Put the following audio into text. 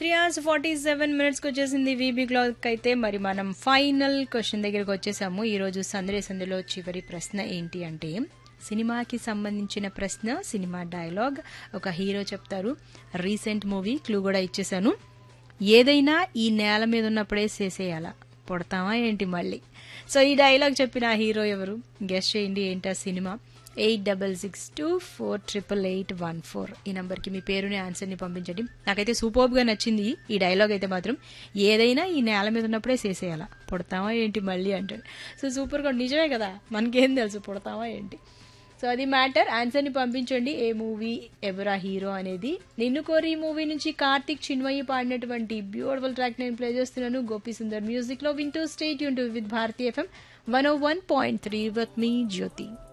three hours forty seven మినిట్స్కి వచ్చేసింది VB clock అయితే మరి మనం ఫైనల్ క్వశ్చన్ దగ్గరికి వచ్చేసాము ఈరోజు సందడి సందులో చివరి ప్రశ్న ఏంటి అంటే సినిమాకి సంబంధించిన ప్రశ్న సినిమా డైలాగ్ ఒక హీరో చెప్తారు రీసెంట్ మూవీ క్లూ కూడా ఇచ్చేసాను ఏదైనా ఈ నేల మీద ఉన్నప్పుడే చేసేయాలా పుడతామా ఏంటి మళ్ళీ సో ఈ డైలాగ్ చెప్పిన ఆ హీరో ఎవరు గెస్ట్ చేయండి ఏంటా సినిమా eight double six two four triple eight one four ఈ నెంబర్కి మీ పేరుని ఆన్సర్ని పంపించండి నాకైతే సూపర్గా నచ్చింది ఈ డైలాగ్ అయితే మాత్రం ఏదైనా ఈ నేల మీద ఉన్నప్పుడే చేసేయాలా పుడతామా ఏంటి మళ్ళీ అంటాడు సో సూపర్గా నిజమే కదా మనకేం తెలుసు పుడతామా ఏంటి సో అది మ్యాటర్ ఆన్సర్ని పంపించండి ఏ మూవీ ఎవరా హీరో అనేది నిన్ను కోరి మూవీ నుంచి కార్తిక్ చిన్మయ్యి పాడినటువంటి బ్యూటిఫుల్ ట్రాక్ నేను ప్లే చేస్తున్నాను గోపి సుందర్ మ్యూజిక్ లో వింటూ స్టేట్ యూన్ to Vividh Bharati FM one o one point three with me Jyothi